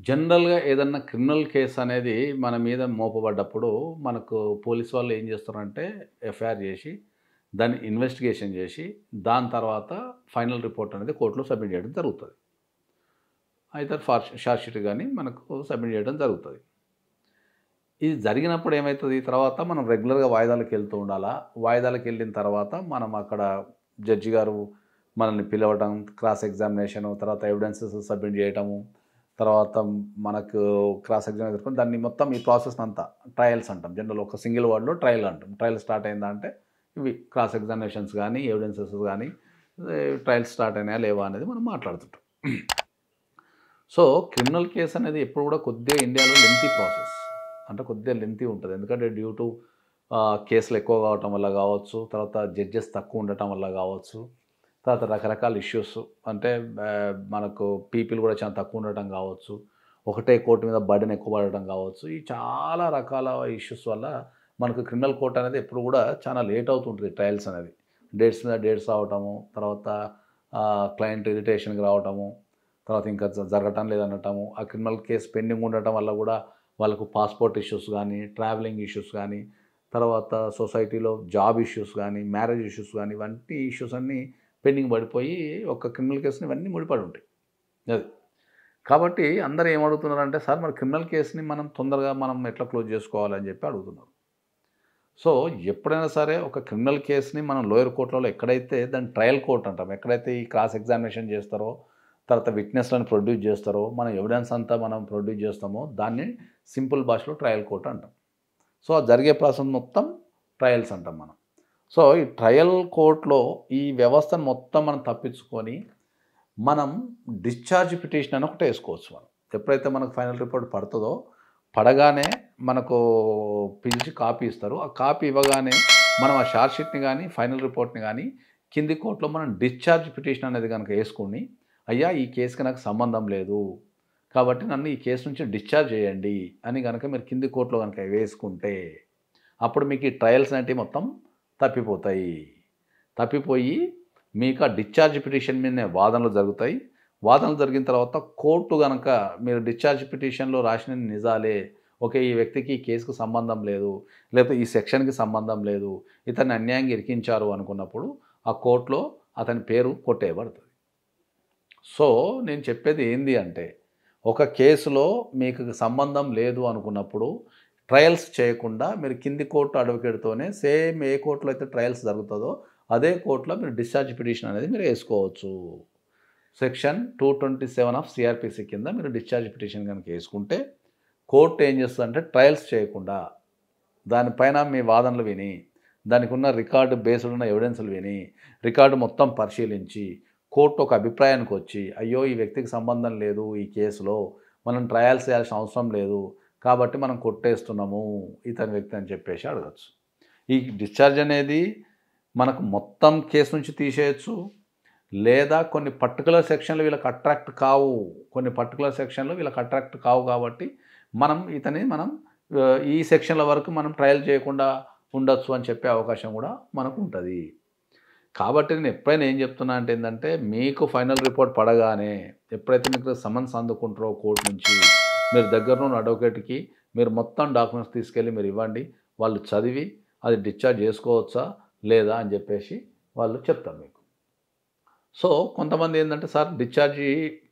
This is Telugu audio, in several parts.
జనరల్‌గా ఏదన్నా క్రిమినల్ కేస్ అనేది మన మీద మోపబడ్డప్పుడు, మనకు పోలీసు వాళ్ళు ఏం చేస్తారంటే, ఎఫ్ఐఆర్ చేసి, దాన్ని ఇన్వెస్టిగేషన్ చేసి, దాని తర్వాత ఫైనల్ రిపోర్ట్ అనేది కోర్ట్‌లో సబ్మిట్ చేయడం జరుగుతది. ఐదర్ ఫార్ షార్ట్ షీట్ గాని మనకు సబ్మిట్ చేయడం జరుగుతది. ఇది జరిగినప్పుడు ఏమైతది, తర్వాత మనం రెగ్యులర్‌గా వాయిదాలకెళ్తూ ఉండాలా. వాయిదాలకెళ్ళిన తర్వాత మనం అక్కడ జడ్జి గారు మనల్ని పిలవడం, క్రాస్ ఎగ్జామినేషను, తర్వాత ఎవిడెన్సెస్ సబ్మిట్ చేయటము, తర్వాత మనకు క్రాస్ ఎగ్జామినేషన్ జరుపుకొని దాన్ని మొత్తం ఈ ప్రాసెస్‌నంతా ట్రయల్స్ అంటాం. జనరల్ ఒక సింగిల్ వర్డ్‌లో ట్రయల్ అంటాం. ట్రయల్ స్టార్ట్ అయిందా అంటే ఇవి క్రాస్ ఎగ్జామినేషన్స్ గానీ, ఎవిడెన్సెస్ గానీ, ఆహ్, ట్రయల్స్ స్టార్ట్ అయినాయా లేవా అనేది మనం మాట్లాడుతుంటాం. సో, క్రిమినల్ కేస్ అనేది ఎప్పుడు కూడా కొద్దిగా ఇండియాలో లెంతీ ప్రాసెస్. అంటే కొద్దిగా లెంతీ ఉంటది. ఎందుకంటే డ్యూ టు ఆహ్, కేసులు ఎక్కువ కావటం వల్ల కావచ్చు, తర్వాత జడ్జెస్ తక్కువ ఉండటం వల్ల కావచ్చు, తర్వాత రకరకాల ఇష్యూస్ అంటే ఆహ్, మనకు పీపుల్ కూడా చాలా తక్కువ ఉండటం కావచ్చు, ఒకటే కోర్ట్ మీద బర్డెన్ ఎక్కువ పడటం కావచ్చు. ఈ చాలా రకాల ఇష్యూస్ వల్ల మనకు క్రిమినల్ కోర్ట్ అనేది ఎప్పుడు కూడా చాలా లేట్ అవుతుంటది ట్రయల్స్ అనేది. డేట్స్ మీద డేట్స్ రావటము, తర్వాత ఆహ్, క్లయింట్ ఇరిటేషన్‌కి రావటము, తర్వాత ఇంకా జ జరగటం లేదనటము, ఆ క్రిమినల్ కేస్ పెండింగ్ ఉండటం వల్ల కూడా వాళ్ళకు పాస్‌పోర్ట్ ఇష్యూస్ గానీ, ట్రావెలింగ్ ఇష్యూస్ గానీ, తర్వాత సొసైటీలో జాబ్ ఇష్యూస్ గానీ, మ్యారేజ్ ఇష్యూస్ గానీ, ఇవన్నీ ఇష్యూస్ అన్నీ పెండింగ్ పడిపోయి ఒక క్రిమినల్ కేస్‌ని ఇవన్నీ ముడిపడి ఉంటాయి. అది. కాబట్టి అందరూ ఏమడుగుతున్నారంటే, సార్ మరి క్రిమినల్ కేస్‌ని మనం తొందరగా మనం ఎట్లా క్లోజ్ చేసుకోవాలి అని చెప్పి అడుగుతున్నారు. సో, ఎప్పుడైనా సరే ఒక క్రిమినల్ కేస్‌ని మనం లోయర్ కోర్ట్‌లలో ఎక్కడైతే దాన్ని ట్రయల్ కోర్ట్ అంటాం. ఎక్కడైతే ఈ క్రాస్ ఎగ్జామినేషన్ చేస్తారో, తర్వాత విట్నెస్‌లను ప్రొడ్యూస్ చేస్తారో, మన ఎవిడెన్స్ అంతా మనం ప్రొడ్యూస్ చేస్తామో, దాన్ని సింపుల్ భాషలో ట్రయల్ కోర్ట్ అంటాం. సో, ఆ జరిగే ప్రాసెస్ మొత్తం ట్రయల్స్ అంటాం మనం. సో, ఈ ట్రయల్ కోర్ట్‌లో ఈ వ్యవస్థను మొత్తం మనం తప్పించుకొని, మనం డిశ్చార్జ్ పిటిషన్ అని ఒకటి ఏసుకోవచ్చు మనం. ఎప్పుడైతే మనకు ఫైనల్ రిపోర్ట్ పడతదో, పడగానే మనకు పిలిచి కాపీ ఇస్తారు. ఆ కాపీ ఇవ్వగానే మనం ఆ షార్ట్ షీట్‌ని గానీ, ఫైనల్ రిపోర్ట్‌ని గానీ కింది కోర్ట్‌లో మనం డిశ్చార్జ్ పిటిషన్ అనేది గనుక ఏసుకొని, అయ్యా ఈ కేస్‌కి నాకు సంబంధం లేదు. కాబట్టి నన్ను ఈ కేస్ నుంచి డిశ్చార్జ్ చేయండి అని గనక మీరు కింది కోర్ట్‌లో గనక వేసుకుంటే, అప్పుడు మీకు ఈ ట్రయల్స్ అనేటివి మొత్తం తప్పిపోతాయి. తప్పిపోయి మీకు ఆ డిశ్చార్జ్ పిటిషన్ మీదనే వాదనలు జరుగుతాయి. వాదనలు జరిగిన తర్వాత కోర్టు గనక మీరు డిశ్చార్జ్ పిటిషన్‌లో రాసిన నిజాలే, ఓకే. ఈ వ్యక్తికి ఈ కేస్‌కి సంబంధం లేదు, లేకపోతే ఈ సెక్షన్‌కి సంబంధం లేదు, ఇతన్ని అన్యాయంగా ఇరికించారు అనుకున్నప్పుడు, ఆ కోర్ట్‌లో అతని పేరు కొట్టేయబడతది. సో, నేను చెప్పేది ఏంది అంటే, ఒక కేసులో మీకు సంబంధం లేదు అనుకున్నప్పుడు, ట్రయల్స్ చేయకుండా మీరు కింది కోర్ట్ అడ్వకేట్‌తోనే సేమ్ ఏ కోర్ట్‌లో అయితే ట్రయల్స్ జరుగుతదో, అదే కోర్ట్‌లో మీరు డిశ్చార్జ్ పిటిషన్ అనేది మీరు ఏసుకోవచ్చు. సెక్షన్ 227 ఆఫ్ సీఆర్‌పీసీ కింద మీరు డిశ్చార్జ్ పిటిషన్ గనక ఏసుకుంటే, కోర్ట్ ఏం చేస్తదంటే ట్రయల్స్ చేయకుండా, దానిపైన మీ వాదనలు విని, దానికి ఉన్న రికార్డ్ బేస్డ్ ఉన్న ఎవిడెన్స్‌లు విని, రికార్డ్ మొత్తం పరిశీలించి, కోర్ట్ ఒక అభిప్రాయానికి వచ్చి, అయ్యో! ఈ వ్యక్తికి సంబంధం లేదు ఈ కేసులో, మనం ట్రయల్స్ చేయాల్సిన అవసరం లేదు. కాబట్టి మనం కొట్టేస్తున్నాము ఇతని వ్యక్తి అని చెప్పేసి అడగొచ్చు. ఈ డిశ్చార్జ్ అనేది మనకు మొత్తం కేస్ నుంచి తీసేయొచ్చు. లేదా కొన్ని పర్టిక్యులర్ సెక్షన్‌లు వీళ్ళకి అట్రాక్ట్ కావు. కొన్ని పర్టిక్యులర్ సెక్షన్‌లు వీళ్ళకి అట్రాక్ట్ కావు కాబట్టి, మనం ఇతన్ని మనం ఆహ్, ఈ సెక్షన్‌ల వరకు మనం ట్రయల్ చేయకుండా ఉండొచ్చు అని చెప్పే అవకాశం కూడా మనకుంటది. కాబట్టి నేను ఎప్పుడైనా ఏం చెప్తున్నా అంటే ఏందంటే, మీకు ఫైనల్ రిపోర్ట్ పడగానే, ఎప్పుడైతే మీకు సమన్స్ అందుకుంటారో కోర్ట్ నుంచి, మీరు దగ్గరలో ఉన్న అడ్వకేట్‌కి మీరు మొత్తం డాక్యుమెంట్స్ తీసుకెళ్ళి మీరు ఇవ్వండి. వాళ్ళు చదివి, అది డిశ్చార్జ్ చేసుకోవచ్చా? లేదా? అని చెప్పేసి వాళ్ళు చెప్తారు మీకు. సో, కొంతమంది ఏందంటే, సార్ డిశ్చార్జి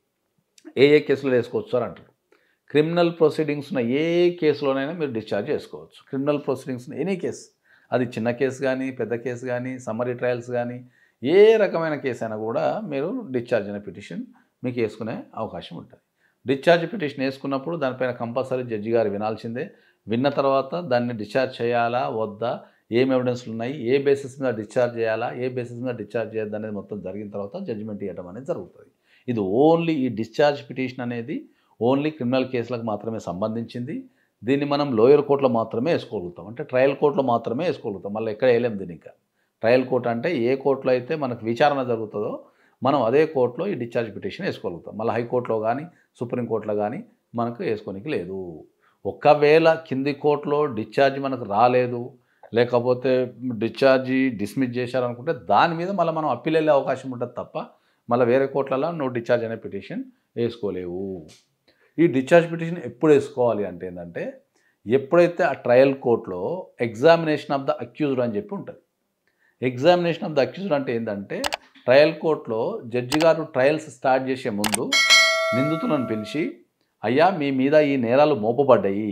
ఏ ఏ కేసులో ఏసుకోవచ్చు సార్ అంటారు. క్రిమినల్ ప్రొసీడింగ్స్ ఉన్న ఏ కేసులోనైనా మీరు డిశ్చార్జ్ చేసుకోవచ్చు. Criminal proceedings any case. అది చిన్న కేస్ గానీ, పెద్ద కేస్ గానీ, సమ్మరీ ట్రయల్స్ గానీ, ఏ రకమైన కేస్ అయినా కూడా మీరు డిశ్చార్జ్ అనే పిటిషన్ మీకు ఏసుకునే అవకాశం ఉంటది. డిశ్చార్జ్ పిటిషన్ ఏసుకున్నప్పుడు దానిపైన కంపల్సరీ జడ్జి గారు వినాల్సిందే. విన్న తర్వాత దాన్ని డిశ్చార్జ్ చేయాలా? వద్దా? ఏం ఎవిడెన్స్‌లు ఉన్నాయి? ఏ బేసిస్ మీద డిశ్చార్జ్ చేయాలా? ఏ బేసిస్ మీద డిశ్చార్జ్ చేయొద్దు అనేది మొత్తం జరిగిన తర్వాత జడ్జిమెంట్ ఇయ్యడం అనేది జరుగుతది. ఇది ఓన్లీ ఈ డిశ్చార్జ్ పిటిషన్ అనేది ఓన్లీ క్రిమినల్ కేసులకు మాత్రమే సంబంధించింది. దీన్ని మనం లోయర్ కోర్ట్‌లో మాత్రమే ఏసుకోగలుగుతాం. అంటే ట్రయల్ కోర్ట్‌లో మాత్రమే ఏసుకోగలుగుతాం. మళ్ళీ ఎక్కడ ఏయలేం దీన్నింక. ట్రయల్ కోర్ట్ అంటే ఏ కోర్ట్‌లో అయితే మనకు విచారణ జరుగుతదో, మనం అదే కోర్ట్‌లో ఈ డిశ్చార్జ్ పిటిషన్ ఏసుకోగలుగుతాం. మళ్ళీ హైకోర్ట్‌లో గానీ, సుప్రీం కోర్ట్‌లో గానీ మనకు ఏసుకోనికి లేదు. ఒకవేళ కింది కోర్ట్‌లో డిశ్చార్జ్ మనకు రాలేదు, లేకపోతే డిశ్చార్జి డిస్మిస్ చేశారనుకుంటే, దాని మీద మళ్ళా మనం అప్పీల్ ఎళ్ళే అవకాశం ఉంటది తప్ప, మళ్ళా వేరే కోర్ట్‌లలో నువ్వు డిశ్చార్జ్ అనే పిటిషన్ ఏసుకోలేవు. ఈ డిశ్చార్జ్ పిటిషన్ ఎప్పుడు వేసుకోవాలి అంటే ఏంటంటే ఎప్పుడైతే ఆ ట్రయల్ కోర్టులో ఎగ్జామినేషన్ ఆఫ్ ద అక్యూజ్డ్ అని చెప్పి ఉంటుంది ఎగ్జామినేషన్ ఆఫ్ ద అక్యూజ్డ్ అంటే ఏంటంటే ట్రయల్ కోర్టులో జడ్జి గారు ట్రయల్స్ స్టార్ట్ చేసే ముందు నిందితులను పిలిచి అయ్యా మీ మీద ఈ నేరాలు మోపబడ్డాయి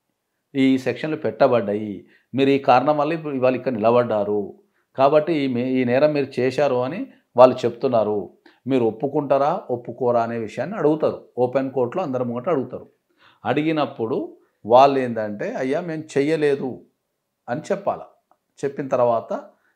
ఈ సెక్షన్లు పెట్టబడ్డాయి మీరు ఈ కారణం వల్ల ఇప్పుడు ఇవాళ ఇక్కడ నిలబడ్డారు కాబట్టి ఈ మే ఈ నేరం మీరు చేశారు అని వాళ్ళు చెప్తున్నారు మీరు ఒప్పుకుంటారా ఒప్పుకోరా అనే విషయాన్ని అడుగుతారు ఓపెన్ కోర్టులో అందరి ముంగట అడుగుతారు అడిగినప్పుడు వాళ్ళు ఏంటంటే అయ్యా మేము చెయ్యలేదు అని చెప్పాలి చెప్పిన తర్వాత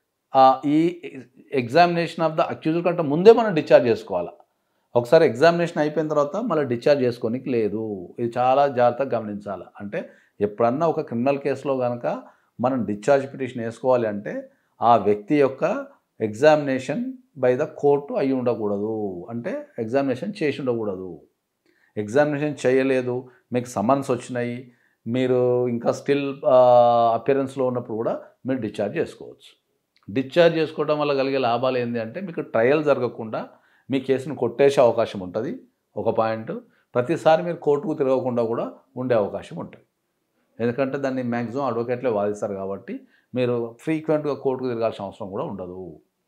ఆ ఈ ఎగ్జామినేషన్ ఆఫ్ ద అక్యూజర్ కంటే ముందే మనం డిశ్చార్జ్ చేసుకోవాలి ఒకసారి ఎగ్జామినేషన్ అయిపోయిన తర్వాత మళ్ళీ డిశ్చార్జ్ చేసుకోనికి లేదు ఇది చాలా జాగ్రత్తగా గమనించాలి అంటే ఎప్పుడన్నా ఒక క్రిమినల్ కేసులో కనుక మనం డిశ్చార్జ్ పిటిషన్ వేసుకోవాలి అంటే ఆ వ్యక్తి యొక్క ఎగ్జామినేషన్ బై ద కోర్టు అయి ఉండకూడదు అంటే ఎగ్జామినేషన్ చేసి ఉండకూడదు ఎగ్జామినేషన్ చేయలేదు మీకు సమన్స్ వచ్చినాయి మీరు ఇంకా స్టిల్ అపియరెన్స్లో ఉన్నప్పుడు కూడా మీరు డిశ్చార్జ్ చేసుకోవచ్చు డిశ్చార్జ్ చేసుకోవడం వల్ల కలిగే లాభాలు ఏంటి అంటే మీకు ట్రయల్ జరగకుండా మీ కేసును కొట్టేసే అవకాశం ఉంటుంది ఒక పాయింట్ ప్రతిసారి మీరు కోర్టుకు తిరగకుండా కూడా ఉండే అవకాశం ఉంటుంది ఎందుకంటే దాన్ని మ్యాక్సిమం అడ్వకేట్లే వాదిస్తారు కాబట్టి మీరు ఫ్రీక్వెంట్గా కోర్టుకు తిరగాల్సిన అవసరం కూడా ఉండదు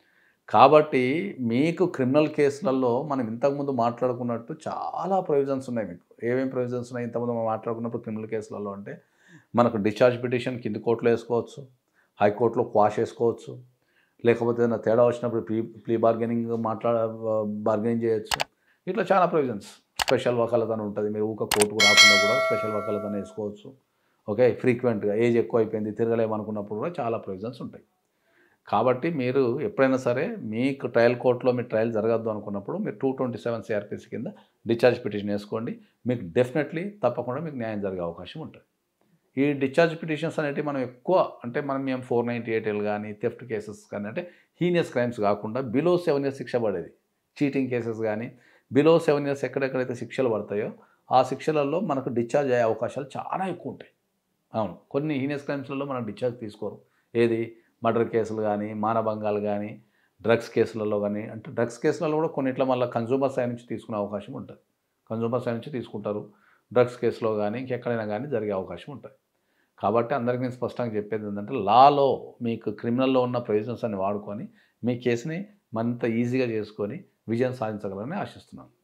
కాబట్టి మీకు క్రిమినల్ కేసులలో మనం ఇంతకుముందు మాట్లాడుకున్నట్టు చాలా ప్రొవిజన్స్ ఉన్నాయి మీకు ఏమేమి ప్రొవిజన్స్ ఉన్నాయి ఇంతకుముందు మనం మాట్లాడుకున్నప్పుడు క్రిమినల్ కేసులలో అంటే మనకు డిశ్చార్జ్ పిటిషన్ కింది కోర్టులో వేసుకోవచ్చు హైకోర్టులో క్వాష్ వేసుకోవచ్చు లేకపోతే ఏదైనా తేడా వచ్చినప్పుడు ప్రీ ప్రీ బార్గెనింగ్ మాట్లాడ బార్గెనింగ్ చేయొచ్చు ఇట్లా చాలా ప్రొవిజన్స్ స్పెషల్ వకాలతన ఉంటుంది మీరు ఊక కోర్టుకు రాకుండా కూడా స్పెషల్ వకాలతన వేసుకోవచ్చు ఓకే ఫ్రీక్వెంట్గా ఏజ్ ఎక్కువ అయిపోయింది తిరగలేమనుకున్నప్పుడు కూడా చాలా ప్రొవిజన్స్ ఉంటాయి కాబట్టి మీరు ఎప్పుడైనా సరే మీకు ట్రయల్ కోర్టులో మీ ట్రయల్ జరగద్దు అనుకున్నప్పుడు మీరు టూ ట్వంటీ సెవెన్ సిఆర్పిసి కింద డిశ్చార్జ్ పిటిషన్ వేసుకోండి మీకు డెఫినెట్లీ తప్పకుండా మీకు న్యాయం జరిగే అవకాశం ఉంటుంది ఈ డిశ్చార్జ్ పిటిషన్స్ అనేవి మనం ఎక్కువ అంటే మనం మేము ఫోర్ నైంటీ ఎయిట్ ఎల్ కానీ థెఫ్ట్ కేసెస్ కానీ అంటే హీనియస్ క్రైమ్స్ కాకుండా బిలో సెవెన్ ఇయర్స్ శిక్ష పడేది చీటింగ్ కేసెస్ కానీ బిలో సెవెన్ ఇయర్స్ ఎక్కడెక్కడైతే శిక్షలు పడతాయో ఆ శిక్షలలో మనకు డిశ్చార్జ్ అయ్యే అవకాశాలు చాలా ఎక్కువ ఉంటాయి అవును కొన్ని హీనియస్ క్రైమ్స్లలో మనం డిశ్చార్జ్ తీసుకోరు ఏది మర్డర్ కేసులు కానీ మానభంగాలు కానీ డ్రగ్స్ కేసులలో కానీ అంటే డ్రగ్స్ కేసులలో కూడా కొన్నిట్లో మళ్ళీ కన్జ్యూమర్ సైడ్ నుంచి తీసుకునే అవకాశం ఉంటుంది కన్జ్యూమర్ సైడ్ నుంచి తీసుకుంటారు డ్రగ్స్ కేసులో కానీ ఇంకెక్కడైనా కానీ జరిగే అవకాశం ఉంటుంది కాబట్టి అందరికీ నేను స్పష్టంగా చెప్పేది ఏంటంటే లాలో మీకు క్రిమినల్లో ఉన్న ప్రొవిజన్స్ అన్ని వాడుకొని మీ కేసుని మరింత ఈజీగా చేసుకొని విజయం సాధించగలని ఆశిస్తున్నాను